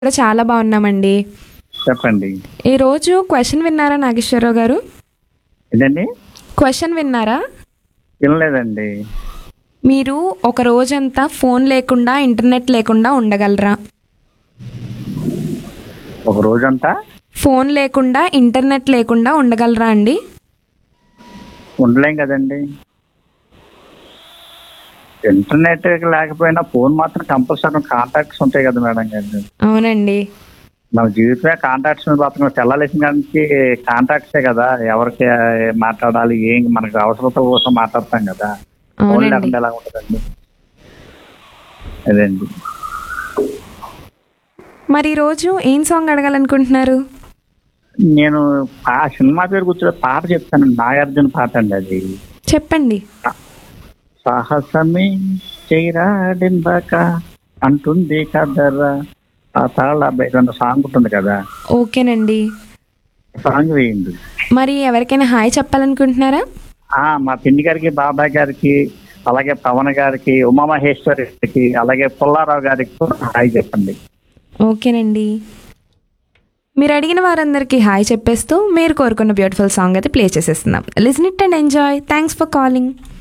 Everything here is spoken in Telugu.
కూడా చాలా బాగున్నామండి చెప్పండి ఈరోజు క్వశ్చన్ విన్నారా నాగేశ్వరరావు గారు ఏంటండి క్వశ్చన్ విన్నారా వినలేదండి మీరు ఒక రోజంతా ఫోన్ లేకుండా ఇంటర్నెట్ లేకుండా ఉండగలరా ఒక రోజంతా ఫోన్ లేకుండా ఇంటర్నెట్ లేకుండా ఉండగలరా అండి ఉండలేం కదండి ఇంటర్నెట్ లేకపోయినా ఫోన్ మాత్రం కంపల్సరీ కాంటాక్ట్స్ ఉంటాయి కదా మేడం గారు అవునండి మన జీవితమే కాంటాక్ట్స్ మీద బతకం తెల్లలేసిన కానీ కాంటాక్ట్సే కదా ఎవరికి మాట్లాడాలి ఏం మనకు అవసరత కోసం మాట్లాడతాం కదా ఫోన్ అవునండి లేకుండా ఎలా ఉంటుందండి అదండి మరి ఈరోజు ఏం సాంగ్ అడగాలనుకుంటున్నారు నేను ఆ సినిమా పేరు కూర్చో పాట చెప్తాను నాగార్జున పాట అండి అది చెప్పండి సాహసమే చేయరాడిందాక అంటుంది కదరా ఆ తాళ ఏదన్నా సాంగ్ ఉంటుంది కదా ఓకేనండి సాంగ్ వేయండి మరి ఎవరికైనా హాయ్ చెప్పాలనుకుంటున్నారా ఆ మా పిన్ని గారికి బాబాయ్ గారికి అలాగే పవన్ గారికి ఉమామహేశ్వరి గారికి అలాగే పుల్లారావు గారికి కూడా హాయ్ చెప్పండి ఓకేనండి మీరు అడిగిన వారందరికీ హాయ్ చెప్పేస్తూ మీరు కోరుకున్న బ్యూటిఫుల్ సాంగ్ అయితే ప్లే చేసేస్తున్నాం listen it and enjoy thanks for calling